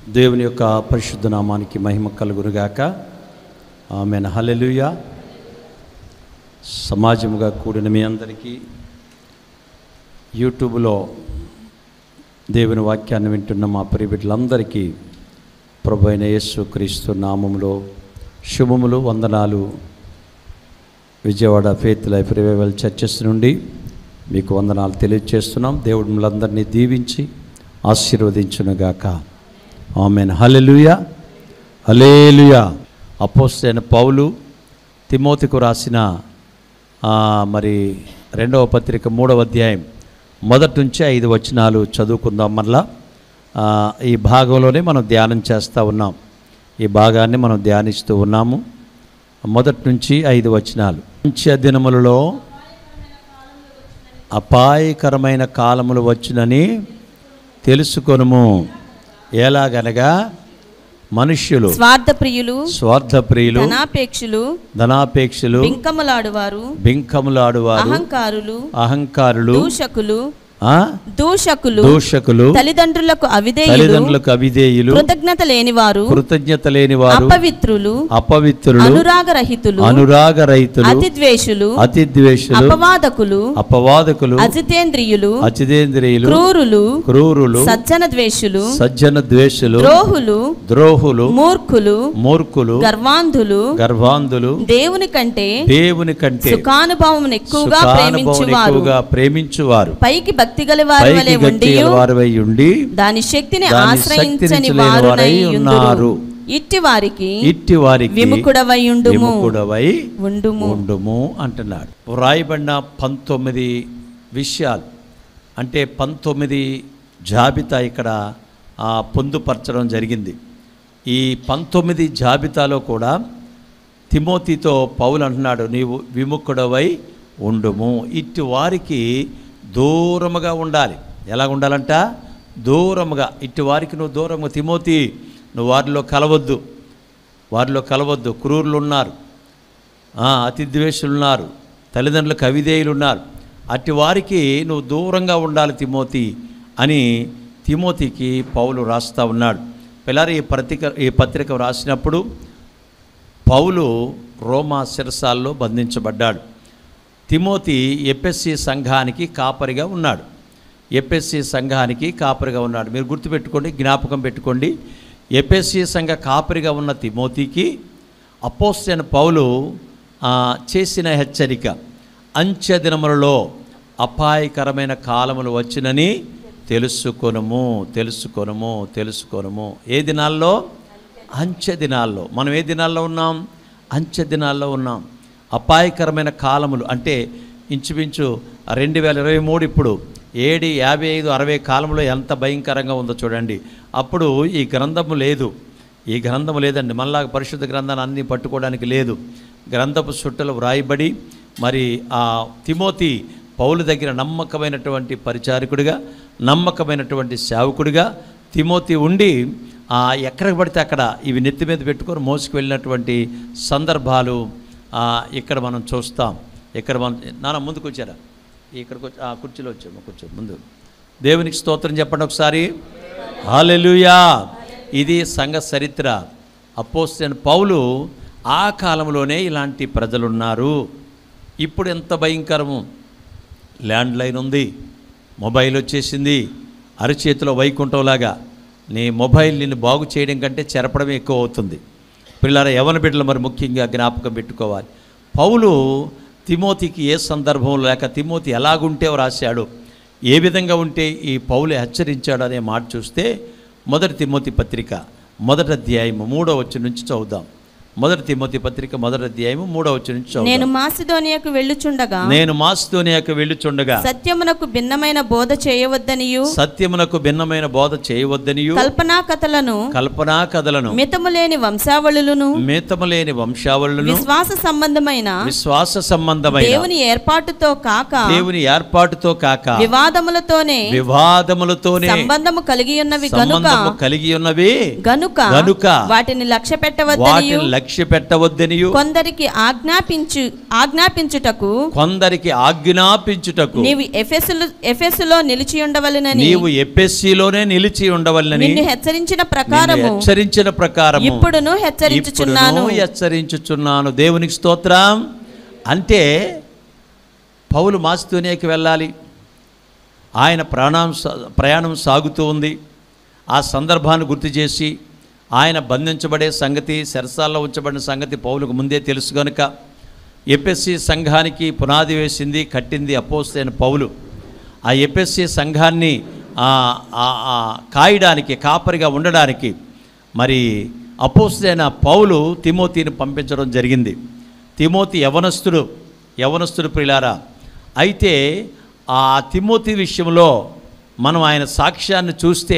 దేవుని యొక్క పరిశుద్ధ నామానికి మహిమ కలుగునుగాక ఆమె హల్లెలూయా సమాజముగా కూడిన మీ అందరికీ యూట్యూబ్లో దేవుని వాక్యాన్ని వింటున్న మా ప్రియబిడ్డలందరికీ ప్రభు అయిన యేసు క్రీస్తు నామములో శుభములు వందనాలు Vijayawada faith life revival churches నుండి మీకు వందనాలు తెలియజేస్తున్నాం దేవుడు మిమ్మల్ని దీవించి ఆశీర్వదించునుగాక ఆమెన్ హల్లెలూయా హలేలుయా అపోస్తైన పౌలు తిమోతికు రాసిన ఆ, మరి రెండవ పత్రిక మూడవ అధ్యాయం మొదటి నుంచి ఐదు వచనాలు చదువుకుందాం మరలా ఆ, ఈ భాగంలోనే మనం ధ్యానం చేస్తూ ఉన్నాం ఈ భాగాన్ని మనం ధ్యానిస్తూ ఉన్నాము మొదటి నుంచి ఐదు వచనాలు అంత్య దినములలో అపాయకరమైన కాలములు వచ్చునని తెలుసుకొనుము ఎలాగనగా మనుష్యులు స్వార్థ ప్రియులు స్వార్థప్రియులు ధనాపేక్షులు ధనాపేక్షలు బింకములాడువారు బింకములాడువారు అహంకారులు అహంకారులు దూషకులు ఆ, దూషకులు దూషకులు తల్లిదండ్రులకు అవిధేయులు తల్లిదండ్రులకు అవిధేయులు కృతజ్ఞత లేనివారు కృతజ్ఞత లేని వారు అపవిత్రులు అపవిత్రులు అనురాగరహితులు అనురాగ రైతులు అతిద్వేషులు అతిద్వేషులు అపవాదకులు అపవాదకులు అజితేంద్రియులు అచిదేంద్రియులు క్రూరులు క్రూరులు సజ్జన ద్వేషులు సజ్జన ద్వేషులు ద్రోహులు ద్రోహులు మూర్ఖులు మూర్ఖులు గర్వాంధులు గర్భాంధులు దేవుని కంటే దేవుని కంటే సుఖానుభవం ఎక్కువగా సుఖానుభవం ప్రేమించువారు ఎక్కువగా ప్రేమించువారు పైకి భక్తి గల వారి వలె పైకి ఉండి గట్టి వారవై ఉండి దాని శక్తిని దాని ఆశ్రయించని శక్తిని వారునై వారై ఉందురు ఉన్నారు. ఇట్టి వారికి ఇట్టి వారికి విముఖుడవై ఉండుము విముఖుడవై ఉండుము ఉండుము అంటున్నాడు వ్రాయబడిన పంతొమ్మిది విషయాలు అంటే పంతొమ్మిది జాబితా ఇక్కడ ఆ, పొందుపరచడం జరిగింది ఈ పంతొమ్మిది జాబితాలో కూడా తిమోతితో పౌలు అంటున్నాడు నీవు విముఖుడవై ఉండుము ఇట్టి వారికి దూరముగా ఉండాలి ఎలా ఉండాలంట దూరముగా ఇట్టి వారికి నువ్వు దూరముగా తిమోతి నువ్వు వారిలో కలవద్దు వారిలో కలవద్దు క్రూరులు ఉన్నారు ఆ, అతి ద్వేషులు ఉన్నారు తల్లిదండ్రులకు అవిధేయులు ఉన్నారు అట్టి వారికి నువ్వు దూరంగా ఉండాలి తిమోతి అని తిమోతికి పౌలు రాస్తా ఉన్నాడు పిల్లలు ఈ పత్రిక ఈ పత్రిక రాసినప్పుడు పౌలు రోమా శిరసాల్లో బంధించబడ్డాడు తిమోతి ఎపిఎస్సి సంఘానికి కాపరిగా ఉన్నాడు ఎపిఎస్సి సంఘానికి కాపరిగా ఉన్నాడు మీరు గుర్తుపెట్టుకోండి జ్ఞాపకం పెట్టుకోండి ఎపిఎస్సి సంఘ కాపరిగా ఉన్న తిమోతికి అపోస్తైన పౌలు ఆ, చేసిన హెచ్చరిక అంత్య దినములలో అపాయకరమైన కాలములు వచ్చినని తెలుసుకొనుము తెలుసుకొనుము తెలుసుకొనుము ఏ దినాల్లో అంచె దినాల్లో మనం ఏ దినాల్లో ఉన్నాం అంచె దినాల్లో ఉన్నాం అపాయకరమైన కాలములు అంటే ఇంచుమించు రెండు వేల ఇరవై మూడు ఇప్పుడు ఏడు యాభై ఐదు అరవై కాలంలో ఎంత భయంకరంగా ఉందో చూడండి అప్పుడు ఈ గ్రంథము లేదు ఈ గ్రంథము లేదండి మనలాగా పరిశుద్ధ గ్రంథాన్ని అన్నీ పట్టుకోవడానికి లేదు గ్రంథపు సుట్టలు వ్రాయబడి మరి ఆ తిమోతి పౌలు దగ్గర నమ్మకమైనటువంటి పరిచారకుడిగా నమ్మకమైనటువంటి సేవకుడిగా తిమోతి ఉండి ఆ, ఎక్కడికి పడితే అక్కడ ఇవి నెత్తి మీద పెట్టుకొని మోసుకు వెళ్ళినటువంటి సందర్భాలు ఆ, ఇక్కడ మనం చూస్తాం ఇక్కడ మనం నాన్న ముందుకు వచ్చారా ఇక్కడికి వచ్చి ఆ కుర్చీలో వచ్చాము కూర్చో ముందు దేవునికి స్తోత్రం చెప్పండి ఒకసారి హాలెలుయా ఇది సంఘ చరిత్ర అపోస్తైన పౌలు ఆ కాలంలోనే ఇలాంటి ప్రజలున్నారు ఇప్పుడు ఎంత భయంకరము ల్యాండ్ లైన్ ఉంది మొబైల్ వచ్చేసింది అరచేతిలో వైకుంఠంలాగా నీ మొబైల్ నిన్ను బాగు చేయడం కంటే చెరపడమే ఎక్కువ అవుతుంది పిల్లల యవన బిడ్డలు మరి ముఖ్యంగా జ్ఞాపకం పెట్టుకోవాలి పౌలు తిమోతికి ఏ సందర్భంలో లేక తిమోతి ఎలాగుంటే రాశాడు ఏ విధంగా ఉంటే ఈ పౌలు హెచ్చరించాడు అనే మాట చూస్తే మొదటి తిమోతి పత్రిక మొదటి అధ్యాయము మూడో వచ్చి నుంచి చదువుదాం మొదటి తిమోతి పత్రిక మొదటి అధ్యాయము మూడో వచ్చి నుంచి నేను చదువుదాం మాసిదోనియకు వెళ్ళుచుండగా నేను మాస్తోనియాకు వెళ్ళుచుండగా సత్యమునకు భిన్నమైన బోధ చేయవద్దనియు సత్యమునకు భిన్నమైన బోధ చేయవద్దనియు కల్పనా కథలను కల్పనా కథలను మితము లేని వంశావళులను మితము లేని వంశావళులను విశ్వాస సంబంధమైన విశ్వాస సంబంధమైన దేవుని ఏర్పాటుతో కాక దేవుని ఏర్పాటుతో కాక వివాదములతోనే వివాదములతోనే సంబంధము కలిగి ఉన్నవి గనుక సంబంధము కలిగి ఉన్నవి గనుక గనుక వాటిని లక్ష్య పెట్టవద్దనియు వాటిని లక్ష్య పెట్టవద్దనియు కొందరికి ఆజ్ఞాపించు ఆజ్ఞాపించుటకు కొందరికి ఆజ్ఞాపించుటకు నీవు ఎఫెసులు ఎఫెసులో నిలిచి ఉండవలెనని నీవు ఎపిఎస్సిలోనే నిలిచి ఉండవలనని నిన్ను హెచ్చరించిన నిన్ను ప్రకారము హెచ్చరించిన ప్రకారము ఇప్పుడును హెచ్చరించుచున్నాను ఇప్పుడును హెచ్చరించుచున్నాను దేవునికి స్తోత్రం అంటే పౌలు మాస్తూనేకి వెళ్ళాలి ఆయన ప్రాణం సా- ప్రయాణం సాగుతూ ఉంది ఆ సందర్భాన్ని గుర్తు చేసి ఆయన బంధించబడే సంగతి సెరసాల్లో ఉంచబడిన సంగతి పౌలకు ముందే తెలుసు గనుక ఎపిఎస్సి సంఘానికి పునాది వేసింది కట్టింది అపోస్తైన పౌలు ఆ ఎపిఎస్సి సంఘాన్ని ఆ- ఆ- ఆ కాయడానికి కాపరిగా ఉండడానికి మరి అపోస్తైన పౌలు తిమోతిని పంపించడం జరిగింది తిమోతి యవనస్తుడు యవనస్తుడు ప్రిలారా అయితే ఆ తిమోతి విషయంలో మనం ఆయన సాక్ష్యాన్ని చూస్తే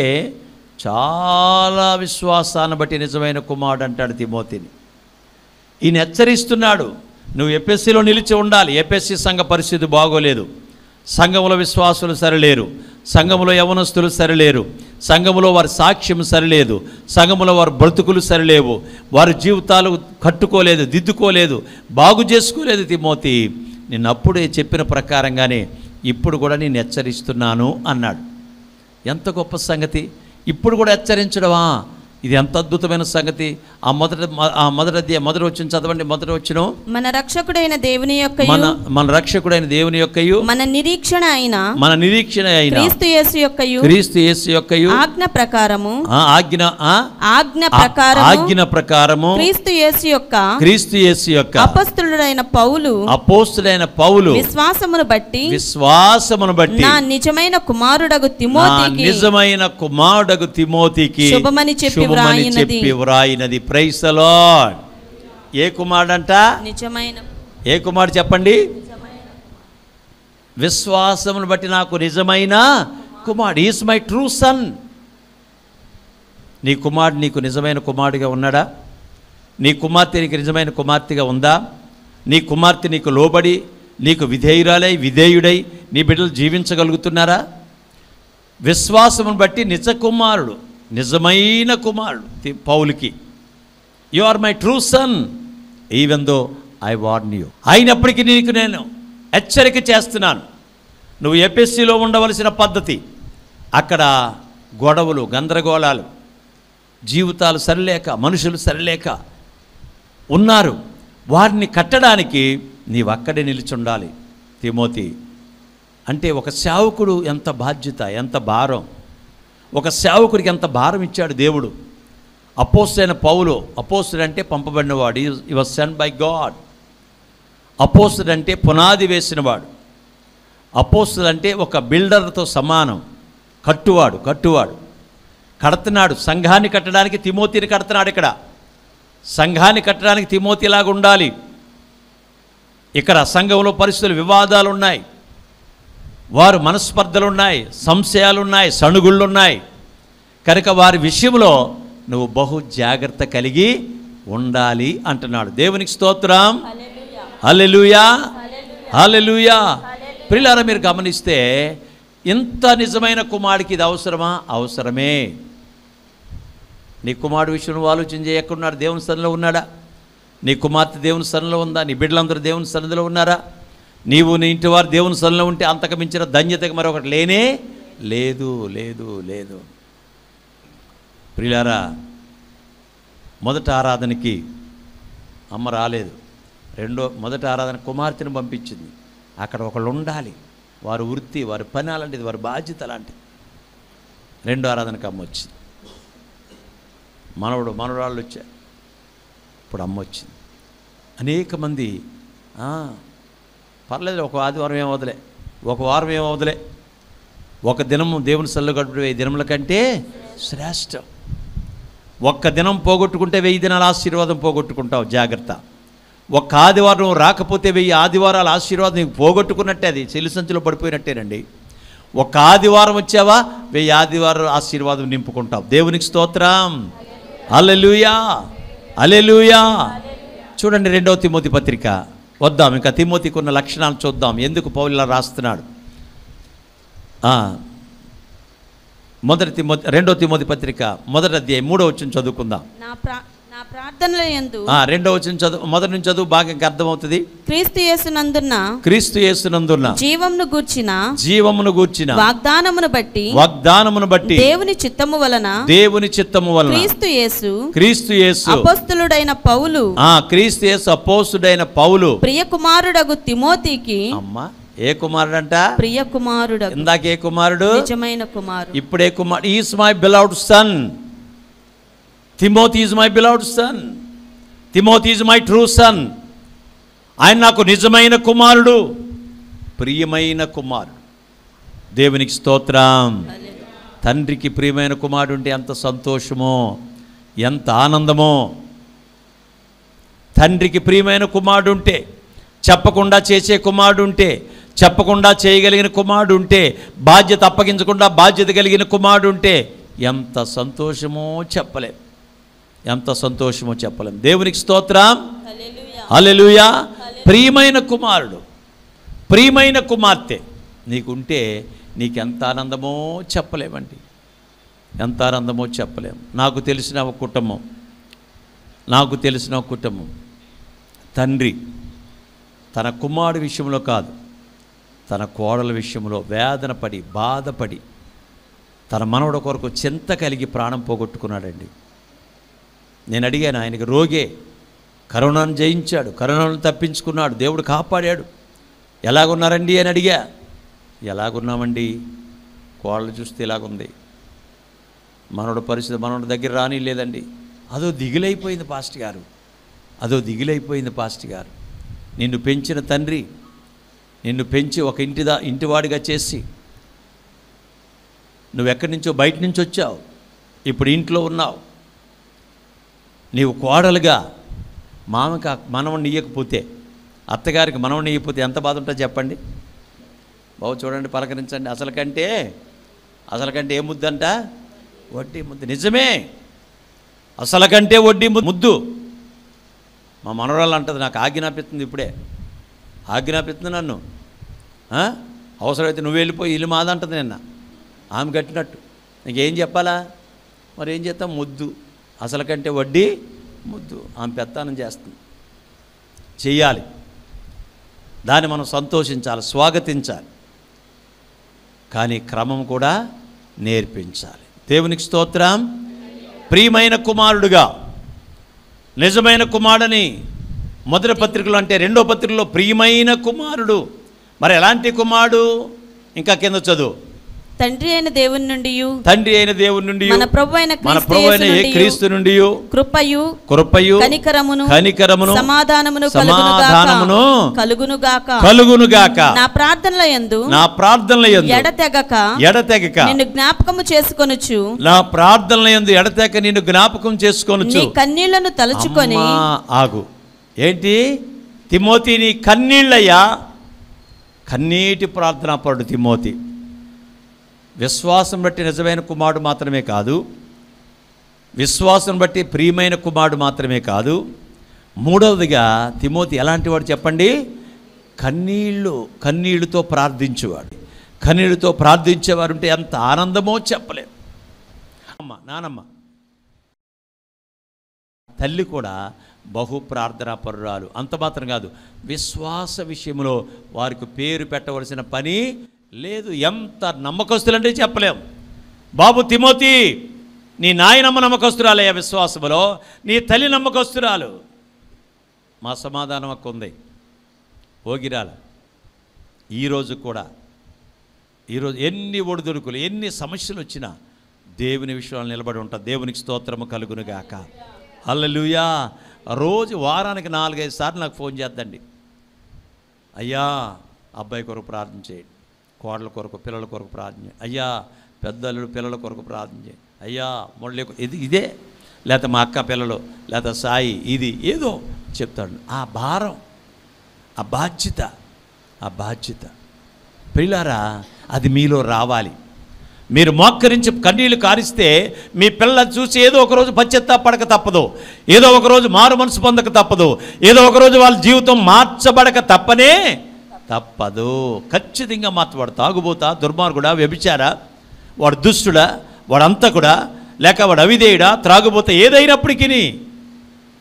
చాలా విశ్వాసాన్ని బట్టి నిజమైన కుమారుడు అంటాడు తిమోతిని ఈయన హెచ్చరిస్తున్నాడు నువ్వు ఎపిఎస్సిలో నిలిచి ఉండాలి ఎపిఎస్సి సంఘ పరిస్థితి బాగోలేదు సంఘములో విశ్వాసులు సరిలేరు సంఘములో యవనస్తులు సరిలేరు సంఘములో వారి సాక్ష్యం సరిలేదు సంఘములో వారి బ్రతుకులు సరిలేవు వారి జీవితాలు కట్టుకోలేదు దిద్దుకోలేదు బాగు చేసుకోలేదు తిమోతి నేను అప్పుడే చెప్పిన ప్రకారంగానే ఇప్పుడు కూడా నేను హెచ్చరిస్తున్నాను అన్నాడు ఎంత గొప్ప సంగతి ఇప్పుడు కూడా హెచ్చరించడమా ఇది ఎంత అద్భుతమైన సంగతి ఆ మొదటి ఆ మొదటి అధ్యాయం మొదటి వచ్చిన చదవండి మొదటి వచ్చిన మన రక్షకుడైన దేవుని యొక్క మన మన రక్షకుడైన దేవుని యొక్కయు మన నిరీక్షణ అయిన మన నిరీక్షణ అయిన క్రీస్తు యేసు యొక్కయు క్రీస్తు యేసు యొక్కయు ఆజ్ఞ ప్రకారము ఆ ఆజ్ఞ ఆ ఆజ్ఞ ఆ- ప్రకారము ఆజ్ఞ ప్రకారము క్రీస్తు యేసు యొక్క క్రీస్తు యేసు యొక్క అపస్తులుడైన పౌలు అపోస్తుడైన పౌలు విశ్వాసమును బట్టి విశ్వాసమును బట్టి నా నిజమైన కుమారుడగు నా తిమోతికి నిజమైన కుమారుడగు తిమోతికి శుభమని చెప్పి శుభమని వ్రాయినది. చెప్పి వ్రాయినది ప్రైస్ ద లార్డ్ ఏ కుమారుడంట నిజమైన ఏ కుమారుడు చెప్పండి విశ్వాసమును బట్టి నాకు నిజమైన కుమారుడు ఈస్ మై ట్రూ సన్ నీ కుమారుడు నీకు నిజమైన కుమారుడిగా ఉన్నాడా నీ కుమార్తె నీకు నిజమైన కుమార్తెగా ఉందా నీ కుమార్తె నీకు లోబడి నీకు విధేయురాలై విధేయుడై నీ బిడ్డలు జీవించగలుగుతున్నారా విశ్వాసమును బట్టి నిజ కుమారుడు నిజమైన కుమారుడు తి- పౌలుకి you are my true son even though I warn you అయినప్పటికీ నీకు నేను హెచ్చరిక చేస్తున్నాను నువ్వు ఎపిఎస్సిలో ఉండవలసిన పద్ధతి అక్కడ గొడవలు గందరగోళాలు జీవితాలు సరిలేక మనుషులు సరిలేక ఉన్నారు వారిని కట్టడానికి నీవు అక్కడే నిలిచుండాలి తిమోతి అంటే ఒక సేవకుడు ఎంత బాధ్యత ఎంత భారం ఒక సేవకుడికి ఎంత భారం ఇచ్చాడు దేవుడు అపోస్తుడైన పౌలు అపోస్తుడు అంటే పంపబడినవాడు he was sent by God అపోస్తుడు అంటే పునాది వేసినవాడు అపోస్తుడు అంటే ఒక బిల్డర్తో సమానం కట్టువాడు కట్టువాడు కడుతున్నాడు సంఘాన్ని కట్టడానికి తిమోతిని కడుతున్నాడు ఇక్కడ సంఘాన్ని కట్టడానికి తిమోతిలాగా ఉండాలి ఇక్కడ సంఘంలో పరిస్థితులు వివాదాలు ఉన్నాయి వారు మనస్పర్ధలు ఉన్నాయి సంశయాలు ఉన్నాయి సణుగుళ్ళు ఉన్నాయి కనుక వారి విషయంలో నువ్వు బహు జాగ్రత్త కలిగి ఉండాలి అంటున్నాడు దేవునికి స్తోత్రం హల్లెలూయా హల్లెలూయా ప్రిలారా మీరు గమనిస్తే ఇంత నిజమైన కుమారుడికి ఇది అవసరమా అవసరమే నీ కుమారుడు విషయం నువ్వు ఆలోచన చేయ ఎక్కడున్నాడు దేవుని సన్నిలో ఉన్నాడా నీ కుమార్తె దేవుని సన్నిలో ఉందా నీ బిడ్డలందరూ దేవుని సన్నిధిలో ఉన్నారా నీవు నీ ఇంటి వారు దేవుని సన్నిలో ఉంటే అంతకు మించిన ధన్యతకు మరొకటి లేనే లేదు లేదు లేదు ప్రియులారా మొదట ఆరాధనకి అమ్మ రాలేదు రెండో మొదటి ఆరాధన కుమార్తెను పంపించింది అక్కడ ఒకళ్ళు ఉండాలి వారి వృత్తి వారి పని అలాంటిది వారి బాధ్యత అలాంటిది రెండో ఆరాధనకి అమ్మ వచ్చింది మనవడు మనవరాళ్ళు వచ్చారు ఇప్పుడు అమ్మ వచ్చింది అనేక మంది "ఆ, పర్లేదు ఒక ఆదివారం ఏం వదిలే ఒక వారం ఏం వదిలే ఒక దినము దేవుని సల్లు గడుపు వెయ్యి దినముల కంటే శ్రేష్టం ఒక్క దినం పోగొట్టుకుంటే వెయ్యి దినాల ఆశీర్వాదం పోగొట్టుకుంటావు జాగ్రత్త ఒక్క ఆదివారం రాకపోతే వెయ్యి ఆదివారాల ఆశీర్వాదం నీకు పోగొట్టుకున్నట్టే అది చెల్లి సంచిలో పడిపోయినట్టేనండి ఒక్క ఆదివారం వచ్చావా వెయ్యి ఆదివారం ఆశీర్వాదం నింపుకుంటావు దేవునికి స్తోత్రం అలెలుయా అలెలుయా చూడండి రెండవ తిమోతి పత్రిక వద్దాం ఇంకా తిమోతికి ఉన్న లక్షణాలు చూద్దాం ఎందుకు పౌలిలా రాస్తున్నాడు ఆ, మొదటి తిమోతి రెండో తిమోతి పత్రిక మొదటి అధ్యాయం మూడో వచ్చిన చదువుకుందాం నా ప్రా నా ప్రార్థనల యందు ఆ, రెండో వచ్చిన చదువు మొదటి నుంచి చదువు బాగా ఇంకా అర్థమవుతుంది క్రీస్తు యేసునందున్న క్రీస్తు యేసునందున్న జీవంను గూర్చిన జీవమును గూర్చిన వాగ్దానమును బట్టి వాగ్దానమును బట్టి దేవుని చిత్తము వలన దేవుని చిత్తము వలన క్రీస్తు యేసు క్రీస్తు యేసు అపస్తులుడైన పౌలు ఆ క్రీస్తు యేసు అపోస్తుడైన పౌలు ప్రియ కుమారుడగు తిమోతికి అమ్మా ఏ కుమారుడంట ప్రియ కుమారుడగు ఇందాక ఏ కుమారుడు నిజమైన కుమారుడు ఇప్పుడే Kumar is my beloved son Timothy is my beloved son Timothy is my true son ఆయన నాకు నిజమైన కుమారుడు ప్రియమైన కుమారుడు దేవునికి స్తోత్రం తండ్రికి ప్రియమైన కుమారుడు ఉంటే ఎంత సంతోషమో ఎంత ఆనందమో తండ్రికి ప్రియమైన కుమారుడు ఉంటే చెప్పకుండా చేసే కుమారుడు ఉంటే చెప్పకుండా చేయగలిగిన కుమారుడు ఉంటే బాధ్యత అప్పగించకుండా బాధ్యత కలిగిన కుమారుడు ఉంటే ఎంత సంతోషమో చెప్పలేం ఎంత సంతోషమో చెప్పలేం దేవునికి స్తోత్రం హల్లెలూయా ప్రియమైన కుమారుడు ప్రియమైన కుమార్తె నీకుంటే నీకెంత ఆనందమో చెప్పలేమండి ఎంత ఆనందమో చెప్పలేం నాకు తెలిసిన ఒక కుటుంబం నాకు తెలిసిన ఒక కుటుంబం తండ్రి తన కుమారుడి విషయంలో కాదు తన కోడల విషయంలో వేదన పడి బాధపడి తన మనవడ కొరకు చింత కలిగి ప్రాణం పోగొట్టుకున్నాడండి నేను అడిగాను ఆయనకి రోగే కరోనాను జయించాడు కరోనాను తప్పించుకున్నాడు దేవుడు కాపాడాడు ఎలాగున్నారండి అని అడిగా ఎలాగున్నామండి కోళ్ళు చూస్తే ఇలాగుంది మనోడు పరిస్థితి మనోడి దగ్గర రాని లేదండి అదో దిగులైపోయింది పాస్ట్ గారు అదో దిగులైపోయింది పాస్ట్ గారు నిన్ను పెంచిన తండ్రి నిన్ను పెంచి ఒక ఇంటిదా ఇంటివాడిగా చేసి నువ్వు ఎక్కడి నుంచో బయట నుంచి వచ్చావు ఇప్పుడు ఇంట్లో ఉన్నావు నీవు కోడలుగా మామకి ఆ మనవణ్ణి ఇయ్యకపోతే అత్తగారికి మనవణ్ణి ఇయ్యకపోతే ఎంత బాధ ఉంటుందో చెప్పండి బాబు చూడండి పలకరించండి అసలు కంటే అసలు కంటే ఏ ముద్దంట వడ్డీ ముద్దు నిజమే అసలు కంటే వడ్డీ ము- ముద్దు మా మనవరాలు అంటది నాకు ఆజ్ఞాపిస్తుంది ఇప్పుడే ఆజ్ఞాపిస్తుంది నన్ను ఆ? అవసరమైతే నువ్వు వెళ్ళిపోయి ఇల్లు మాదంటది నిన్న ఆమె కట్టినట్టు నీకేం చెప్పాలా మరి ఏం చేస్తాం ముద్దు అసలు కంటే వడ్డీ ముద్దు ఆమె పెత్తానం చేస్తుంది చెయ్యాలి దాన్ని మనం సంతోషించాలి స్వాగతించాలి కానీ క్రమం కూడా నేర్పించాలి దేవునికి స్తోత్రం ప్రియమైన కుమారుడుగా నిజమైన కుమారుడని మొదటి పత్రికలో అంటే రెండో పత్రికలో ప్రియమైన కుమారుడు మరి ఎలాంటి కుమారుడు ఇంకా కింద చదువు తండ్రి అయిన దేవుని నుండి తండ్రి అయిన దేవుని నుండి మన ప్రభు అయిన మన క్రీస్తు ప్రభు అయిన ఏ యేసు క్రీస్తు నుండి కృపయు కృపయు కనికరమును కనికరమును సమాధానమును సమాధానమును కలుగును గాక కలుగును గాక నా ప్రార్థనల యందు నా ప్రార్థనల యందు ఎడతెగక ఎడతెగక నిన్ను జ్ఞాపకము చేసుకొనుచు నా ప్రార్థనల యందు ఎడతెగక నిన్ను జ్ఞాపకం చేసుకొనొచ్చు నీ కన్నీళ్లను తలుచుకొని అమ్మా, ఆగు ఏంటి తిమోతి నీ కన్నీళ్ళయ్యా కన్నీటి ప్రార్థనా పరుడు తిమోతి విశ్వాసం బట్టి నిజమైన కుమారుడు మాత్రమే కాదు విశ్వాసం బట్టి ప్రియమైన కుమారుడు మాత్రమే కాదు మూడవదిగా తిమోతి ఎలాంటి వాడు చెప్పండి కన్నీళ్ళు కన్నీళ్ళతో ప్రార్థించేవాడు కన్నీళ్ళతో ప్రార్థించేవారు ఉంటే ఎంత ఆనందమో చెప్పలేం అమ్మ నానమ్మ తల్లి కూడా బహు ప్రార్థనా పరురాలు అంత మాత్రం కాదు విశ్వాస విషయంలో వారికి పేరు పెట్టవలసిన పని లేదు ఎంత నమ్మకస్తులంటే చెప్పలేం బాబు తిమోతి నీ నాయనమ్మ నమ్మకస్తురాలయ్యా విశ్వాసములో నీ తల్లి నమ్మకస్తురాలు మా సమాధానం అక్క ఉంది ఓగిరాల ఈరోజు కూడా ఈరోజు ఎన్ని ఒడిదుడుకులు ఎన్ని సమస్యలు వచ్చినా దేవుని విషయంలో నిలబడి ఉంటా దేవునికి స్తోత్రము కలుగునుగాక హల్లెలూయా రోజు వారానికి నాలుగైదు సార్లు నాకు ఫోన్ చేద్దండి అయ్యా అబ్బాయి కొరకు ప్రార్థన చేయండి కోడల కొరకు పిల్లల కొరకు ప్రార్థన చేయండి అయ్యా పెద్దలు పిల్లల కొరకు ప్రార్థన చేయండి అయ్యా మురళి కొ- ఇది ఇదే లేకపోతే మా అక్క పిల్లలు లేకపోతే సాయి ఇది ఏదో చెప్తాడు ఆ భారం ఆ బాధ్యత ఆ బాధ్యత పిల్లారా అది మీలో రావాలి మీరు మోక్కరించి కన్నీళ్లు కారిస్తే మీ పిల్లలు చూసి ఏదో ఒకరోజు పశ్చత్తా పడక తప్పదు ఏదో ఒకరోజు మారు మనసు పొందక తప్పదు ఏదో ఒకరోజు వాళ్ళ జీవితం మార్చబడక తప్పనే తప్పదు ఖచ్చితంగా మార్చబడు తాగుబోతా దుర్మార్గుడా వ్యభిచారా వాడు దుష్టుడా వాడు అంతకుడా లేక వాడు అవిధేయుడా త్రాగుబోతా ఏదైనప్పటికీ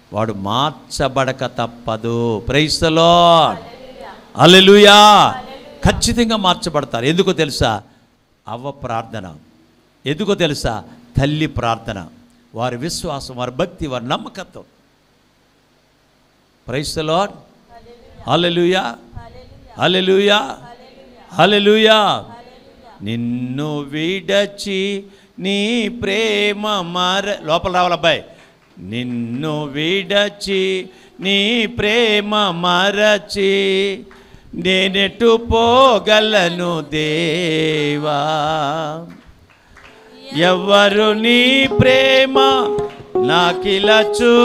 వాడు మార్చబడక తప్పదు ప్రైస్తలో అల్లెలుయా ఖచ్చితంగా మార్చబడతారు ఎందుకో తెలుసా అవ్వ ప్రార్థన ఎందుకో తెలుసా తల్లి ప్రార్థన వారి విశ్వాసం వారి భక్తి వారి నమ్మకత్వం ప్రైస్తలో హల్లెలూయా హల్లెలూయా హల్లెలూయా నిన్ను విడచి నీ ప్రేమ మర లోపల రావాలి అబ్బాయి నిన్ను విడచి నీ ప్రేమ మరచి నేనెటు పోగలను దేవా ఎవ్వరు నీ ప్రేమ నాకిలా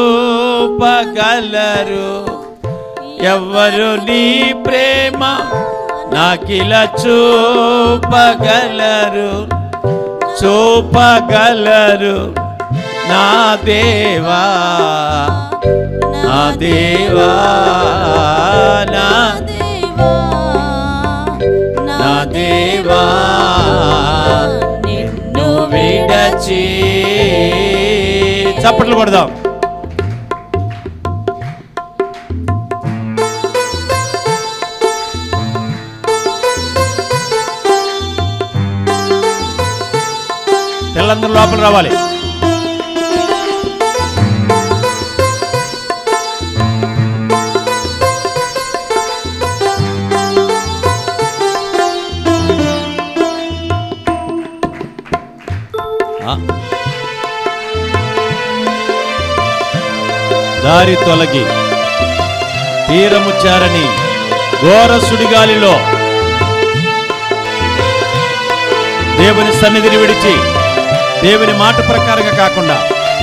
చూపగలరు ఎవ్వరు నీ ప్రేమ నాకిలా చూపగలరు చూపగలరు నా దేవా నా దేవా నా నా దేవా నిన్ను విడచి చప్పట్లు కొడదాం పిల్లలందరూ లోపల రావాలి ఆ. దారి తొలగి తీరము చారని ఘోర సుడిగాలిలో దేవుని సన్నిధిని విడిచి దేవుని మాట ప్రకారంగా కాకుండా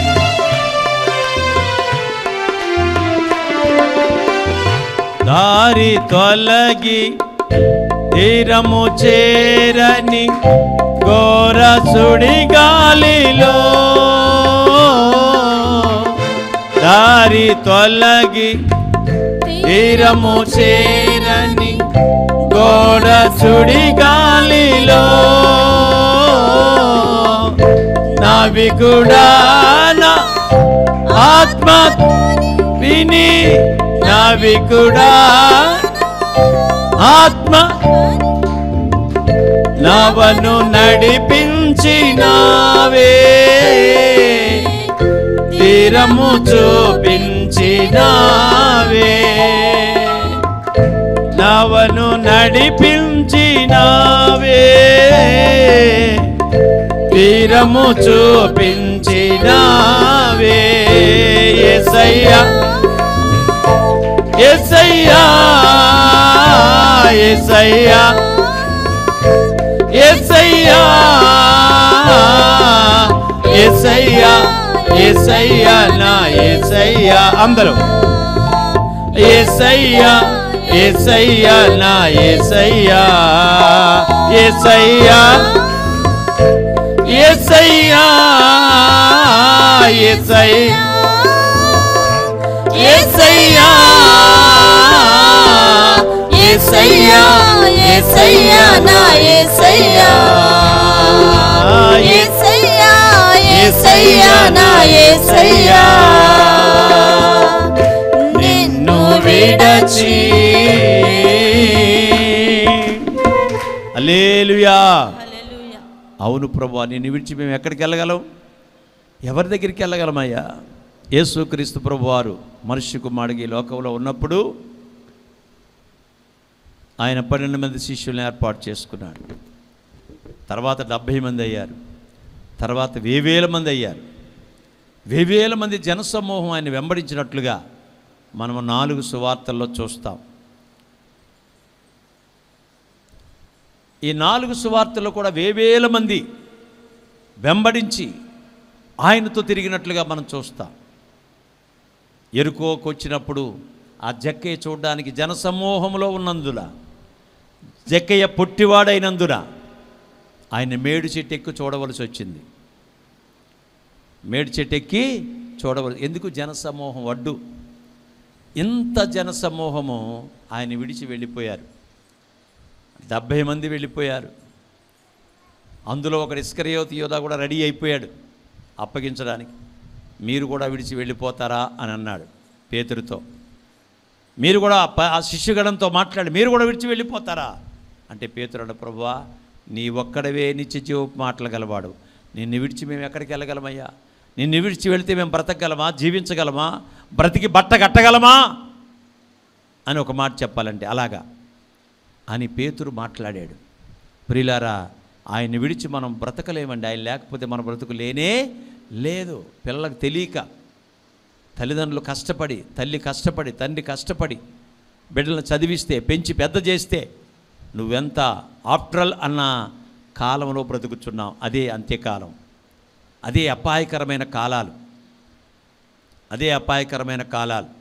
దారి తొలగి తీరము చేరని ఘోర సుడిగాలిలో దారి తొలగి తీరము చేరని గోడ సుడిగాలిలో నావికుడాన ఆత్మ విని నావికుడా ఆత్మ నవను నడిపించినావే తీరము చూపించినావే నవను నడిపించినావే తీరము చూపించినావే ఎసయ్యా ఎసయ్యా ఎసయ్యా ఎసయ్యా ఎసయ్యా ఎసయ్యా నా ఎసయ్యా అందరూ ఎసయ్యా ఎసయ్యా నా ఎసయ్యా ఎసయ్యా ఎసయ్యా ఎసయ్యా ఎసయ్యా ఏసయ్యా ఏసయ్యా నా ఏసయ్యా ఏసయ్యా ఏసయ్యా నా ఏసయ్యా నిన్ను విడచి అలేలుయా హల్లెలూయా అవును ప్రభా నిన్ను విడిచి మేము ఎక్కడికి వెళ్ళగలం ఎవరి దగ్గరికి వెళ్ళగలమయ్యా యేసుక్రీస్తు ప్రభు వారు మనుష్య కుమారుడికి ఈ లోకంలో ఉన్నప్పుడు ఆయన పన్నెండు మంది శిష్యుల్ని ఏర్పాటు చేసుకున్నాడు తర్వాత డెబ్భై మంది అయ్యారు తర్వాత వేవేల మంది అయ్యారు వేవేల మంది జనసమూహం ఆయన వెంబడించినట్లుగా మనము నాలుగు సువార్తల్లో చూస్తాం ఈ నాలుగు సువార్తల్లో కూడా వేవేల మంది వెంబడించి ఆయనతో తిరిగినట్లుగా మనం చూస్తాం ఎరుకోకు వచ్చినప్పుడు ఆ జక్కయ్య చూడడానికి జనసమూహంలో ఉన్నందున జక్కయ్య పొట్టివాడైనందున ఆయన మేడు చెట్టు ఎక్కి చూడవలసి వచ్చింది మేడు చెట్టు ఎక్కి చూడవలసి ఎందుకు జనసమూహం వడ్డు ఇంత జనసమూహము ఆయన విడిచి వెళ్ళిపోయారు డెబ్భై మంది వెళ్ళిపోయారు అందులో ఒకడు ఇస్కరియోతి యోధా కూడా రెడీ అయిపోయాడు అప్పగించడానికి మీరు కూడా విడిచి వెళ్ళిపోతారా అని అన్నాడు పేతుడితో మీరు కూడా ఆ ప- ఆ శిష్యుగణంతో మాట్లాడి మీరు కూడా విడిచి వెళ్ళిపోతారా అంటే పేతురాడు ప్రభువా నీ ఒక్కడవే నిత్య జీవ మాటలు గలవాడు నిన్ను విడిచి మేము ఎక్కడికి వెళ్ళగలమయ్యా నిన్ను విడిచి వెళితే మేము బ్రతకగలమా జీవించగలమా బ్రతికి బట్ట కట్టగలమా అని ఒక మాట చెప్పాలంటే అలాగా అని పేతురు మాట్లాడాడు ప్రియులారా ఆయన విడిచి మనం బ్రతకలేమండి ఆయన లేకపోతే మన బ్రతుకు లేనే లేదు పిల్లలకు తెలియక తల్లిదండ్రులు కష్టపడి తల్లి కష్టపడి తండ్రి కష్టపడి బిడ్డలను చదివిస్తే పెంచి పెద్ద చేస్తే నువ్వెంత ఆఫ్టరల్ అన్న కాలంలో బ్రతుకుచున్నావు అదే అంత్యకాలం అదే అపాయకరమైన కాలాలు అదే అపాయకరమైన కాలాలు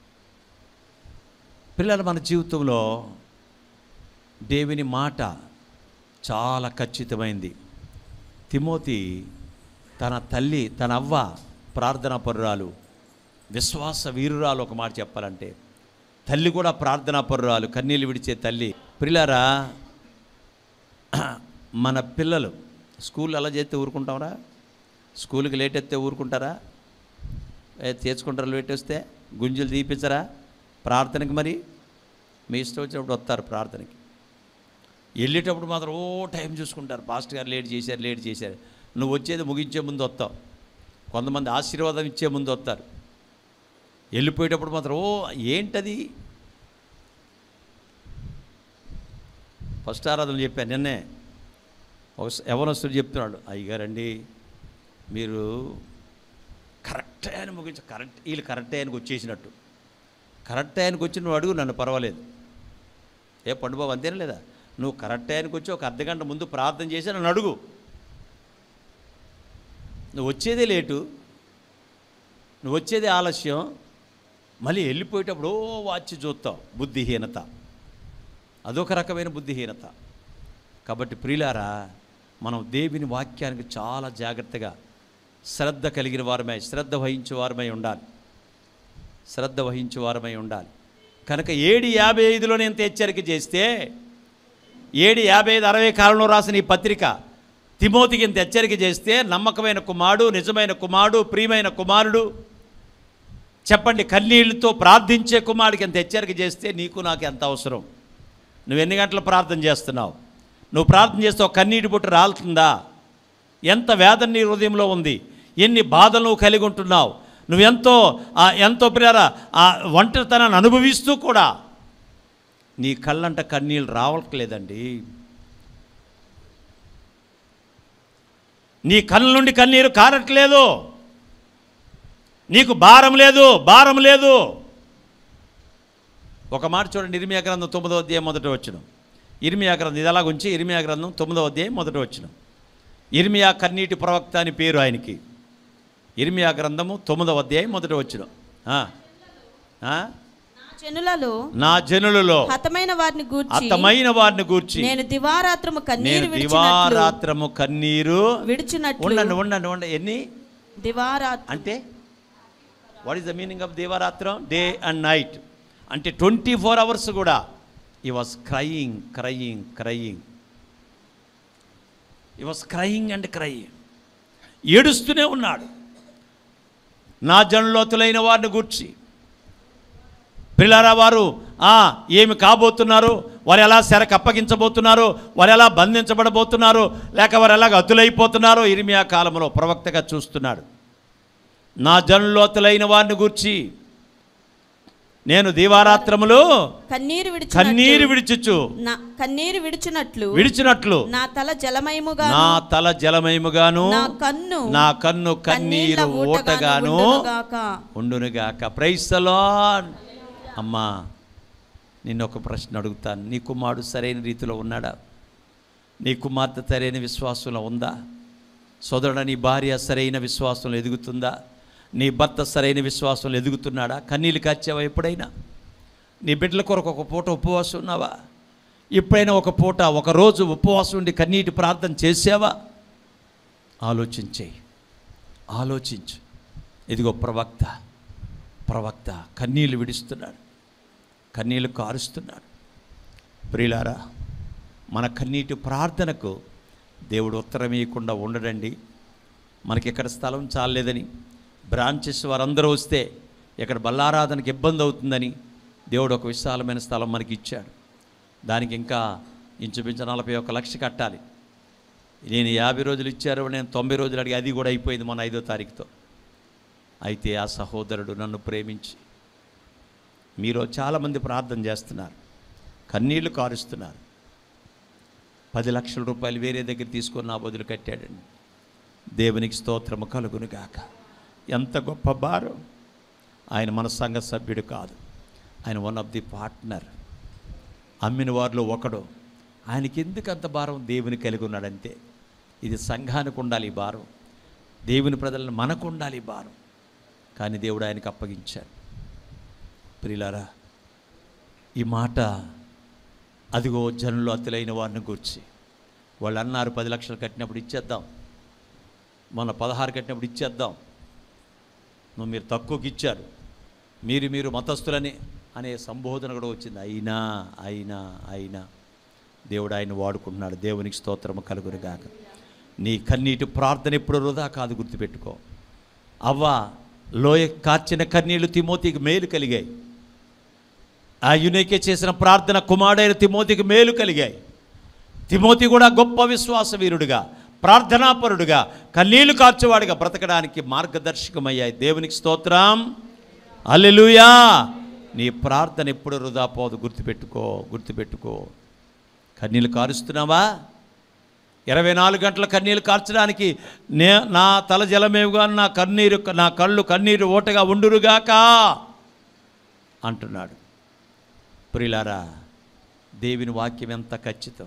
పిల్లలు మన జీవితంలో దేవుని మాట చాలా ఖచ్చితమైంది తిమోతి తన తల్లి తన అవ్వ ప్రార్థనా పరురాలు విశ్వాస వీరురాలు ఒక మాట చెప్పాలంటే తల్లి కూడా ప్రార్థనా పరురాలు కన్నీళ్ళు విడిచే తల్లి పిల్లారా మన పిల్లలు స్కూల్ అలా చేస్తే ఊరుకుంటామరా స్కూల్కి లేట్ ఎత్తే ఊరుకుంటారా ఏ, తెచ్చుకుంటారు లేట్ వస్తే గుంజులు తీపించరా ప్రార్థనకి మరి మీ ఇష్టం వచ్చినప్పుడు వస్తారు ప్రార్థనకి వెళ్ళేటప్పుడు మాత్రం ఓ టైం చూసుకుంటారు పాస్టర్ గారు లేట్ చేశారు లేట్ చేశారు నువ్వు వచ్చేది ముగించే ముందు వస్తావు కొంతమంది ఆశీర్వాదం ఇచ్చే ముందు వస్తారు వెళ్ళిపోయేటప్పుడు మాత్రం ఓ ఏంటది ఫస్ట్ ఆరాధన చెప్పాను నిన్నే ఒక యవనస్తుడు చెప్తున్నాడు అయ్యగారండి మీరు కరెక్ట్ అని ముగించ కరెక్ట్ వీళ్ళు కరెక్ట్ ఆయనకు వచ్చేసినట్టు కరెక్ట్ ఆయనకు వచ్చి నువ్వు అడుగు నన్ను పర్వాలేదు ఏ పండుబాబు అంతేనా లేదా నువ్వు కరెక్ట్ టైంకి వచ్చి ఒక అర్ధ గంట ముందు ప్రార్థన చేసి నన్ను అడుగు నువ్వు వచ్చేదే లేటు నువ్వు వచ్చేదే ఆలస్యం మళ్ళీ వెళ్ళిపోయేటప్పుడు ఓ వాచి చూస్తావు బుద్ధిహీనత అదొక రకమైన బుద్ధిహీనత కాబట్టి ప్రియులారా మనం దేవుని వాక్యానికి చాలా జాగ్రత్తగా శ్రద్ధ కలిగిన వారమై శ్రద్ధ వహించే వారమై ఉండాలి శ్రద్ధ వహించే వారమై ఉండాలి కనుక ఏడు యాభై ఐదులో నేను హెచ్చరిక చేస్తే ఏడు యాభై ఐదు అరవై కాలంలో రాసిన ఈ పత్రిక తిమోతికి ఇంత హెచ్చరిక చేస్తే నమ్మకమైన కుమారుడు నిజమైన కుమారుడు ప్రియమైన కుమారుడు చెప్పండి కన్నీళ్లతో ప్రార్థించే కుమారుడికి ఎంత హెచ్చరిక చేస్తే నీకు నాకు ఎంత అవసరం నువ్వు ఎన్ని గంటలు ప్రార్థన చేస్తున్నావు నువ్వు ప్రార్థన చేస్తే ఒక కన్నీటి బొట్టు రాలుతుందా ఎంత వేదన నీ హృదయంలో ఉంది ఎన్ని బాధలు నువ్వు కలిగి ఉంటున్నావు నువ్వెంతో ఆ, ఎంతో ప్రేర ఆ ఒంటరితనాన్ని అనుభవిస్తూ కూడా నీ కళ్ళంట కన్నీళ్ళు రావట్లేదండి నీ కళ్ళ నుండి కన్నీరు కారట్లేదు నీకు భారం లేదు భారం లేదు ఒక మాట చూడండి ఇరిమియా గ్రంథం తొమ్మిదో అధ్యాయం మొదట వచ్చిన ఇరిమియా గ్రంథం ఇది అలాగ ఉంచి ఇరిమియా గ్రంథం తొమ్మిదో అధ్యాయం మొదట వచ్చిన ఇర్మియా కన్నీటి ప్రవక్త అని పేరు ఆయనకి ఇర్మియా గ్రంథము తొమ్మిదవ అధ్యాయం మొదట వచ్చిన జనులలో నా జనులలో హతమైన వారిని గూర్చి అత్తమైన వారిని గూర్చి నేను దివారాత్రము కన్నీరు నేను విడిచినట్లు దివారాత్రము కన్నీరు విడిచినట్లు ఉండండి ఉండండి ఉండండి ఎన్ని దివారాత్ర అంటే what is the meaning of దివారాత్రం డే అండ్ నైట్ అంటే ట్వంటీ ఫోర్ అవర్స్ కూడా he was crying crying crying he was crying and crying ఏడుస్తూనే ఉన్నాడు నా జనులోతులైన వారిని గూర్చి పిల్లరా వారు ఆ, ఏమి కాబోతున్నారు వారు ఎలా సెరకు అప్పగించబోతున్నారు వారు ఎలా బంధించబడబోతున్నారు లేక వారు ఎలాగ అతులైపోతున్నారో ఇరిమియా కాలంలో ప్రవక్తగా చూస్తున్నాడు నా జనులోతులైన వారిని గూర్చి నేను దీవారాత్రములు కన్నీరు విడిచి కన్నీరు విడిచుచు నా కన్నీరు విడిచినట్లు విడిచినట్లు నా తల జలమయముగా నా తల జలమయముగాను నా కన్ను నా కన్ను కన్నీళ్ల కన్నీరు ఓటగాను ఉండునుగాక. ఉండునుగాక ప్రైస్తలాన్ అమ్మా నిన్న ఒక ప్రశ్న అడుగుతాను నీ కుమారుడు సరైన రీతిలో ఉన్నాడా నీ కుమార్తె సరైన విశ్వాసంలో ఉందా సోదరుడు నీ భార్య సరైన విశ్వాసంలో ఎదుగుతుందా నీ భర్త సరైన విశ్వాసంలో ఎదుగుతున్నాడా కన్నీళ్ళు కాచావా ఎప్పుడైనా నీ బిడ్డల కొరకు ఒక పూట ఉపవాసం ఉన్నావా ఎప్పుడైనా ఒక పూట ఒక రోజు ఉపవాసం ఉండి కన్నీటి ప్రార్థన చేసావా ఆలోచించేయి ఆలోచించు ఇదిగో ప్రవక్త ప్రవక్త కన్నీళ్ళు విడుస్తున్నాడు కన్నీళ్ళు కారుస్తున్నాడు ప్రియులారా మన కన్నీటి ప్రార్థనకు దేవుడు ఉత్తరం ఇవ్వకుండా ఉండడండి మనకి ఇక్కడ స్థలం చాలేదని బ్రాంచెస్ వారందరూ వస్తే ఇక్కడ బల్లారాధనకి ఇబ్బంది అవుతుందని దేవుడు ఒక విశాలమైన స్థలం మనకి ఇచ్చాడు దానికి ఇంకా ఇంచుమించు నలభై ఒక్క లక్ష కట్టాలి నేను యాభై రోజులు ఇచ్చారు నేను తొంభై రోజులు అడిగి అది కూడా అయిపోయింది మన ఐదో తారీఖుతో అయితే ఆ సహోదరుడు నన్ను ప్రేమించి మీరు చాలామంది ప్రార్థన చేస్తున్నారు కన్నీళ్లు కారుస్తున్నారు పది లక్షల రూపాయలు వేరే దగ్గర తీసుకొని నా బదులు కట్టాడండి దేవునికి స్తోత్రము కలుగును గాక ఎంత గొప్ప భారం ఆయన మన సంఘ సభ్యుడు కాదు ఆయన వన్ ఆఫ్ ది పార్ట్నర్ అమ్మిన వారిలో ఒకడు ఆయనకి ఎందుకు అంత భారం దేవుని కలిగి ఉన్నాడంతే ఇది సంఘానికి ఉండాలి ఈ భారం దేవుని ప్రజలను మనకు ఉండాలి ఈ భారం కానీ దేవుడు ఆయనకు అప్పగించాడు ప్రియులారా ఈ మాట అదిగో జనులు అతులైన వారిని గూర్చి వాళ్ళు అన్నారు పది లక్షలు కట్టినప్పుడు ఇచ్చేద్దాం మొన్న పదహారు కట్టినప్పుడు ఇచ్చేద్దాం నువ్వు మీరు తక్కువకి ఇచ్చారు మీరు మీరు మతస్థులని అనే సంబోధన కూడా వచ్చింది అయినా అయినా అయినా దేవుడు ఆయన వాడుకుంటున్నాడు దేవునికి స్తోత్రము కలుగురు గాక నీ కన్నీటి ప్రార్థన ఎప్పుడు వృధా కాదు గుర్తుపెట్టుకో అవ్వ లోయ కార్చిన కన్నీళ్లు తిమోతికి మేలు కలిగాయి ఆ యునేకే చేసిన ప్రార్థన కుమారుడైన తిమోతికి మేలు కలిగాయి తిమోతి కూడా గొప్ప విశ్వాస వీరుడుగా ప్రార్థనాపరుడుగా కన్నీళ్లు కార్చేవాడిగా బ్రతకడానికి మార్గదర్శకమయ్యాయి దేవునికి స్తోత్రం అల్లెలుయా నీ ప్రార్థన ఎప్పుడు వృధా పోదు గుర్తుపెట్టుకో గుర్తుపెట్టుకో కన్నీళ్ళు కారుస్తున్నావా ఇరవై నాలుగు గంటల కన్నీళ్ళు కార్చడానికి నే నా తల జలమేవుగా నా కన్నీరు నా కళ్ళు కన్నీరు ఓటగా ఉండురుగాక అంటున్నాడు ప్రిలారా దేవుని వాక్యం ఎంత ఖచ్చితం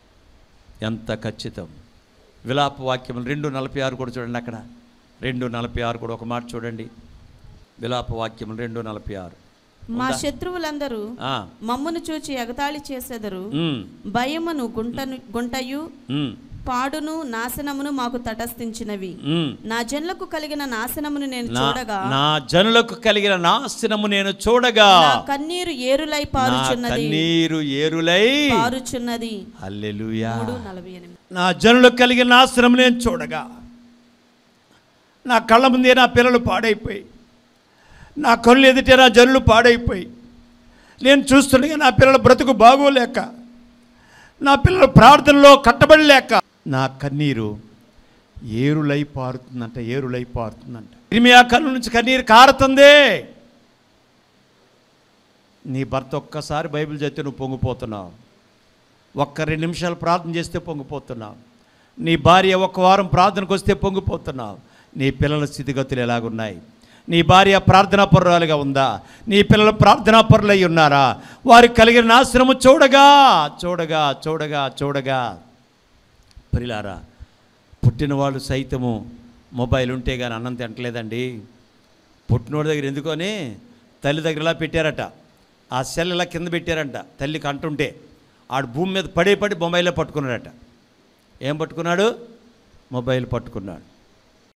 ఎంత ఖచ్చితం విలాప వాక్యం రెండు నలభై ఆరు కూడా చూడండి అక్కడ రెండు నలభై ఆరు కూడా ఒక మాట చూడండి విలాప వాక్యం రెండు నలభై ఆరు మా శత్రువులందరూ ఆ, మమ్మును చూచి ఎగతాళి చేసెదరు ఉమ్, భయమును గుంటను గుంటయు ఉమ్, పాడును నాశనమును మాకు తటస్థించినవి ఉమ్. నా జనులకు కలిగిన నాశనమును నేను నా చూడగా నా జనులకు కలిగిన నాశనము నేను చూడగా నా కన్నీరు ఏరులై నా పారుచున్నది కన్నీరు ఏరులై పారుచున్నది హల్లెలూయా మూడు నలభై ఎనిమిది నా జనులకు కలిగిన నాశనం నేను చూడగా నా కళ్ళ ముందే నా పిల్లలు పాడైపోయి నా కళ్ళు ఎదుటే నా జనులు పాడైపోయి నేను చూస్తుండగా నా పిల్లల బ్రతుకు బాగోలేక నా పిల్లల ప్రార్థనలో కట్టబడలేక నా కన్నీరు ఏరులై పారుతుందంట ఏరులై పారుతుందంట ఇరిమియా కన్ను నుంచి కన్నీరు కారుతుంది నీ భర్త ఒక్కసారి బైబిల్ చదివితే నువ్వు పొంగిపోతున్నావు ఒక్క రెండు నిమిషాలు ప్రార్థన చేస్తే పొంగిపోతున్నావు నీ భార్య ఒక్క వారం ప్రార్థనకు వస్తే పొంగిపోతున్నావు నీ పిల్లల స్థితిగతులు ఎలాగున్నాయి నీ భార్య ప్రార్థనా పరురాలుగా ఉందా నీ పిల్లలు ప్రార్థనా పరులై ఉన్నారా వారికి కలిగిన నాశనము చూడగా చూడగా చూడగా చూడగా ప్రిలారా పుట్టిన వాళ్ళు సైతము మొబైల్ ఉంటే కానీ అన్నం తింటలేదండి పుట్టినోడి దగ్గర ఎందుకొని తల్లి దగ్గర ఇలా పెట్టారట ఆ సెల్ ఇలా కింద పెట్టారంట తల్లికి అంటుంటే ఆడు భూమి మీద పడే పడి మొబైల్లో పట్టుకున్నాడట ఏం పట్టుకున్నాడు మొబైల్ పట్టుకున్నాడు